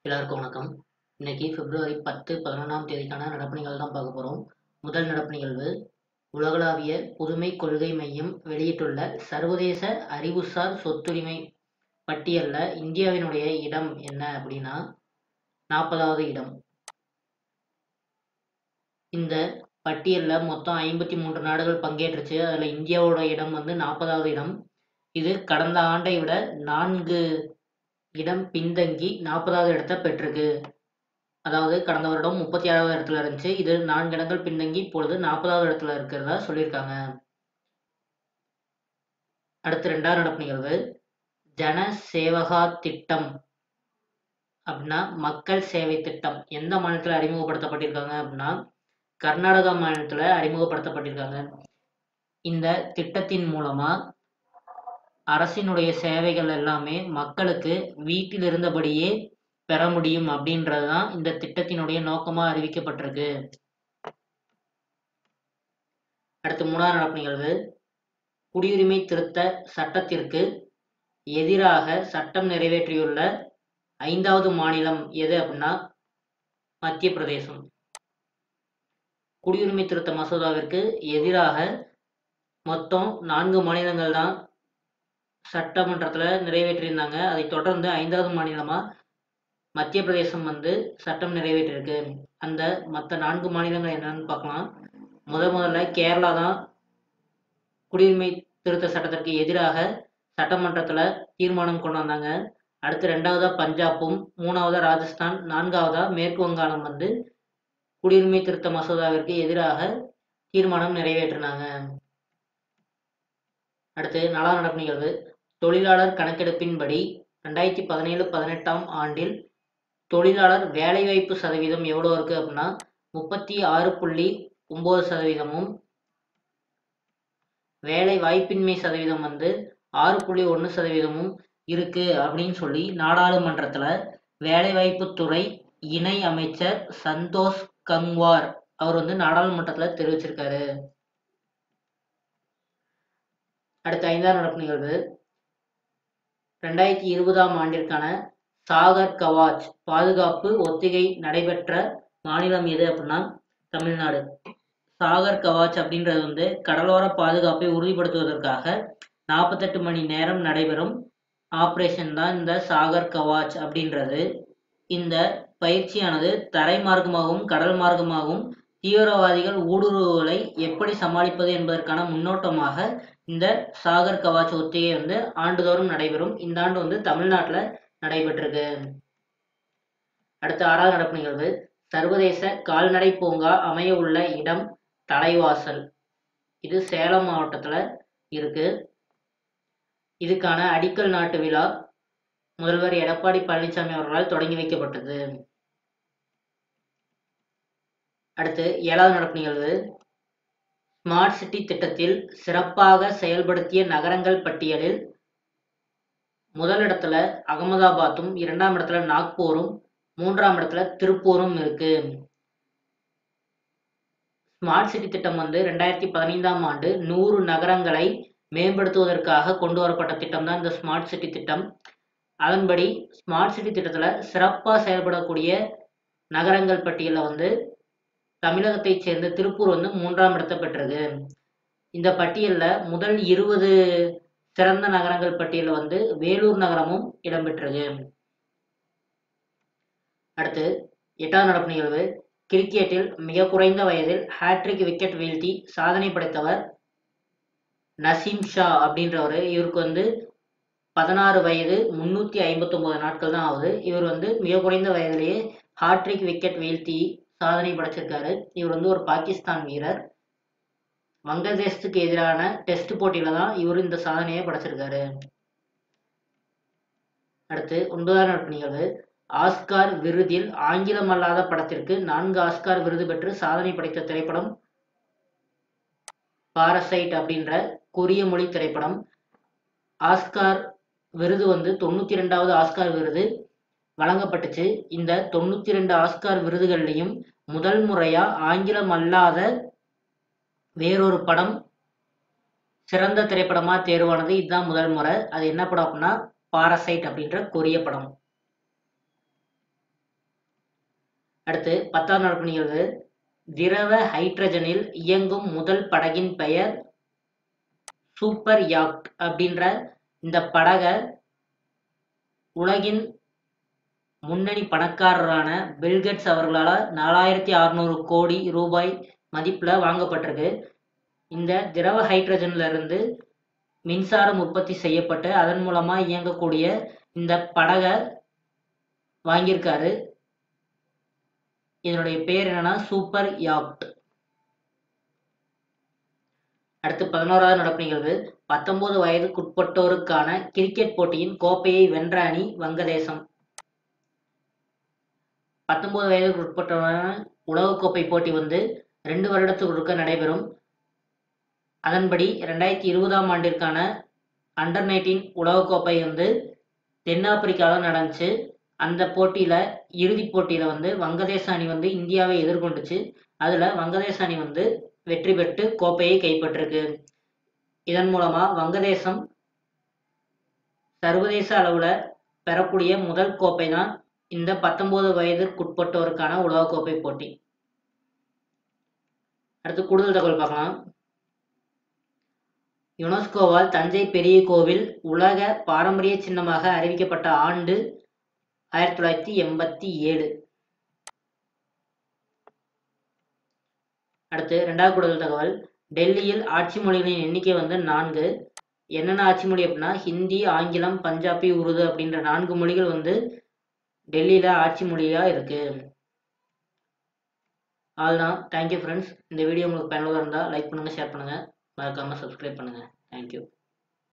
எல்லாருக்கும் வணக்கம் இன்னைக்கு பிப்ரவரி பத்து பதினொன்றாம் தேதிக்கான நடப்பு நிகழ்வு தான் பார்க்க போகிறோம் முதல் நடப்பு நிகழ்வு உலகளாவிய புதுமை கொள்கை மையம் வெளியிட்டுள்ள சர்வதேச அறிவுசார் சொத்துரிமை பட்டியலில் இந்தியாவினுடைய இடம் என்ன அப்படின்னா நாற்பதாவது இடம் இந்த பட்டியலில் மொத்தம் ஐம்பத்தி மூன்று நாடுகள் பங்கேற்றுச்சு அதில் இந்தியாவோட இடம் வந்து நாற்பதாவது இடம் இது கடந்த ஆண்டை விட நான்கு இடம் பின்தங்கி நாற்பதாவது இடத்தை பெற்றிருக்கு அதாவது கடந்த வருடம் முப்பத்தி ஆறாவது இடத்துல இருந்துச்சு இது நான்கு இடங்கள் பின்தங்கி இப்பொழுது நாற்பதாவது இடத்துல இருக்கிறதா சொல்லியிருக்காங்க அடுத்து ரெண்டாவது நடப்பு நிகழ்வு ஜன சேவகா திட்டம் அப்படின்னா மக்கள் சேவை திட்டம் எந்த மாநிலத்தில் அறிமுகப்படுத்தப்பட்டிருக்காங்க அப்படின்னா கர்நாடகா மாநிலத்தில் அறிமுகப்படுத்தப்பட்டிருக்காங்க இந்த திட்டத்தின் மூலமா அரசினுடைய சேவைகள் எல்லாமே மக்களுக்கு வீட்டில் இருந்தபடியே பெற முடியும் அப்படின்றது தான் இந்த திட்டத்தினுடைய நோக்கமாக அறிவிக்கப்பட்டிருக்கு அடுத்து மூணாவது நடப்பு நிகழ்வு குடியுரிமை திருத்த சட்டத்திற்கு எதிராக சட்டம் நிறைவேற்றியுள்ள ஐந்தாவது மாநிலம் எது அப்படின்னா மத்திய பிரதேசம் குடியுரிமை திருத்த மசோதாவிற்கு எதிராக மொத்தம் நான்கு மாநிலங்கள் தான் சட்டமன்றத்தில் நிறைவேற்றியிருந்தாங்க அதை தொடர்ந்து ஐந்தாவது மாநிலமாக மத்திய பிரதேசம் வந்து சட்டம் நிறைவேற்றிருக்கு அந்த மற்ற நான்கு மாநிலங்கள் என்னன்னு பார்க்கலாம் முத முதல்ல கேரளா தான் குடியுரிமை திருத்த சட்டத்திற்கு எதிராக சட்டமன்றத்தில் தீர்மானம் கொண்டு வந்தாங்க அடுத்து ரெண்டாவதா பஞ்சாப்பும் மூணாவதா ராஜஸ்தான் நான்காவதா மேற்கு வங்காளம் வந்து குடியுரிமை திருத்த மசோதாவிற்கு எதிராக தீர்மானம் நிறைவேற்றினாங்க அடுத்து நாலாம் நடப்பு நிகழ்வு தொழிலாளர் கணக்கெடுப்பின்படி ரெண்டாயிரத்தி பதினேழு பதினெட்டாம் ஆண்டில் தொழிலாளர் வேலைவாய்ப்பு சதவீதம் எவ்வளோ இருக்குது அப்படின்னா முப்பத்தி ஆறு புள்ளி ஒம்பது சதவீதமும் வேலை வாய்ப்பின்மை சதவீதம் வந்து ஆறு புள்ளி ஒன்று சதவீதமும் இருக்கு அப்படின்னு சொல்லி நாடாளுமன்றத்தில் வேலைவாய்ப்புத்துறை இணை அமைச்சர் சந்தோஷ் கங்வார் அவர் வந்து நாடாளுமன்றத்தில் தெரிவிச்சிருக்காரு அடுத்த ஐந்தாம் நடப்பு நிகழ்வு ரெண்டாயிரத்தி இருபதாம் ஆண்டிற்கான சாகர் கவாச் பாதுகாப்பு ஒத்திகை நடைபெற்ற மாநிலம் எது அப்படின்னா தமிழ்நாடு சாகர் கவாச் அப்படின்றது வந்து கடலோர பாதுகாப்பை உறுதிப்படுத்துவதற்காக நாற்பத்தெட்டு மணி நேரம் நடைபெறும் ஆப்ரேஷன் தான் இந்த சாகர் கவாச் அப்படின்றது இந்த பயிற்சியானது தரை மார்க்கமாகவும் கடல் மார்க்கமாகவும் தீவிரவாதிகள் ஊடுருவலை எப்படி சமாளிப்பது என்பதற்கான முன்னோட்டமாக இந்த சாகர் கவாச் ஒத்திகை வந்து ஆண்டுதோறும் நடைபெறும் இந்த ஆண்டு வந்து தமிழ்நாட்டில் நடைபெற்றிருக்கு அடுத்த ஆறாவது நடப்பு நிகழ்வு சர்வதேச கால்நடை பூங்கா அமைய உள்ள இடம் தலைவாசல் இது சேலம் மாவட்டத்தில் இருக்கு இதுக்கான அடிக்கல் நாட்டு விழா முதல்வர் எடப்பாடி பழனிசாமி அவர்களால் தொடங்கி வைக்கப்பட்டது அடுத்து ஏழாவது நடப்பு நிகழ்வு ஸ்மார்ட் சிட்டி திட்டத்தில் சிறப்பாக செயல்படுத்திய நகரங்கள் பட்டியலில் முதலிடத்துல அகமதாபாத்தும் இரண்டாம் இடத்துல நாக்பூரும் மூன்றாம் இடத்துல திருப்பூரும் இருக்கு ஸ்மார்ட் சிட்டி திட்டம் வந்து ரெண்டாயிரத்தி பதினைந்தாம் ஆண்டு நூறு நகரங்களை மேம்படுத்துவதற்காக கொண்டு வரப்பட்ட திட்டம் தான் இந்த ஸ்மார்ட் சிட்டி திட்டம் அதன்படி ஸ்மார்ட் சிட்டி திட்டத்தில் சிறப்பாக செயல்படக்கூடிய நகரங்கள் பட்டியலில் வந்து தமிழகத்தைச் சேர்ந்த திருப்பூர் வந்து மூன்றாம் இடத்தை பெற்றது இந்த பட்டியலில் முதல் இருபது சிறந்த நகரங்கள் பட்டியலில் வந்து வேலூர் நகரமும் இடம்பெற்றது அடுத்து எட்டாவது நடப்பு நிகழ்வு கிரிக்கெட்டில் மிக குறைந்த வயதில் ஹேட்ரிக் விக்கெட் வீழ்த்தி சாதனை படைத்தவர் நசீம் ஷா அப்படின்றவர் இவருக்கு வந்து பதினாறு வயது முன்னூற்றி ஐம்பத்தொம்போது நாட்கள் தான் ஆகுது இவர் வந்து மிக குறைந்த வயதிலேயே ஹாட்ரிக் விக்கெட் வீழ்த்தி சாதனை படைச்சிருக்காரு இவர் வந்து ஒரு பாகிஸ்தான் வீரர் வங்கதேசத்துக்கு எதிரான டெஸ்ட் போட்டியில தான் இவர் இந்த சாதனையை படைச்சிருக்காரு அடுத்து ஒன்பதாம் நடப்பு நிகழ்வு ஆஸ்கார் விருதில் ஆங்கிலம் அல்லாத படத்திற்கு நான்கு ஆஸ்கார் விருது பெற்று சாதனை படைத்த திரைப்படம் பாரசைட் அப்படின்ற கொரிய மொழி திரைப்படம் ஆஸ்கார் விருது வந்து தொண்ணூத்தி ரெண்டாவது ஆஸ்கார் விருது வழங்கப்பட்டுச்சு இந்த தொண்ணூத்தி ரெண்டு ஆஸ்கார் விருதுகள்லையும் முதல் முறையா ஆங்கிலம் அல்லாத வேறொரு படம் சிறந்த திரைப்படமா தேர்வானது இதுதான் முதல் முறை அது என்ன படம் அப்படின்னா பாரசைட் அப்படின்ற கொரிய படம் அடுத்து பத்தாவது நடப்பு நிகழ்வு திரவ ஹைட்ரஜனில் இயங்கும் முதல் படகின் பெயர் சூப்பர் யாக்ட் அப்படின்ற இந்த படகை உலகின் முன்னணி பணக்காரரான பில்கேட்ஸ் அவர்களால் நாலாயிரத்தி அறுநூறு கோடி ரூபாய் மதிப்பில் வாங்கப்பட்டிருக்கு இந்த திரவ ஹைட்ரஜன்ல இருந்து மின்சாரம் உற்பத்தி செய்யப்பட்டு அதன் மூலமா இயங்கக்கூடிய இந்த படகை வாங்கியிருக்காரு இதனுடைய பேர் என்னன்னா சூப்பர் யாக்ட் அடுத்து பதினோராவது நடப்பு நிகழ்வு பத்தொன்பது வயதுக்குட்பட்டோருக்கான கிரிக்கெட் போட்டியின் கோப்பையை வென்ற அணி வங்கதேசம் பத்தொன்பது வயதுக்கு உட்பட்டவரான உலகக்கோப்பை போட்டி வந்து ரெண்டு வருடத்துக்கு ஒருக்க நடைபெறும் அதன்படி ரெண்டாயிரத்தி இருபதாம் ஆண்டிற்கான அண்டர் நைன்டீன் உலகக்கோப்பை வந்து தென்னாப்பிரிக்காவில் நடந்துச்சு அந்த போட்டியில் இறுதிப் போட்டியில் வந்து வங்கதேச அணி வந்து இந்தியாவை எதிர்கொண்டுச்சு அதில் வங்கதேச அணி வந்து வெற்றி பெற்று கோப்பையை கைப்பற்றிருக்கு இதன் மூலமாக வங்கதேசம் சர்வதேச அளவில் பெறக்கூடிய முதல் கோப்பை தான் இந்த பத்தொன்பது வயதிற்குட்பட்டோருக்கான உலகக்கோப்பை போட்டி அடுத்து கூடுதல் தகவல் பார்க்கலாம் யுனெஸ்கோவால் தஞ்சை பெரிய கோவில் உலக பாரம்பரிய சின்னமாக அறிவிக்கப்பட்ட ஆண்டு ஆயிரத்தி தொள்ளாயிரத்தி எண்பத்தி ஏழு அடுத்து ரெண்டாவது கூடுதல் தகவல் டெல்லியில் ஆட்சி மொழிகளின் எண்ணிக்கை வந்து நான்கு என்னென்ன ஆட்சி மொழி அப்படின்னா ஹிந்தி ஆங்கிலம் பஞ்சாபி உருது அப்படின்ற நான்கு மொழிகள் வந்து டெல்லியில் ஆட்சி மொழியாக இருக்கு அவ்வளோதான் தேங்க்யூ ஃப்ரெண்ட்ஸ் இந்த வீடியோ உங்களுக்கு பயனுள்ளதாக இருந்தால் லைக் பண்ணுங்கள் ஷேர் பண்ணுங்கள் மறக்காமல் சப்ஸ்கிரைப் பண்ணுங்கள் தேங்க்யூ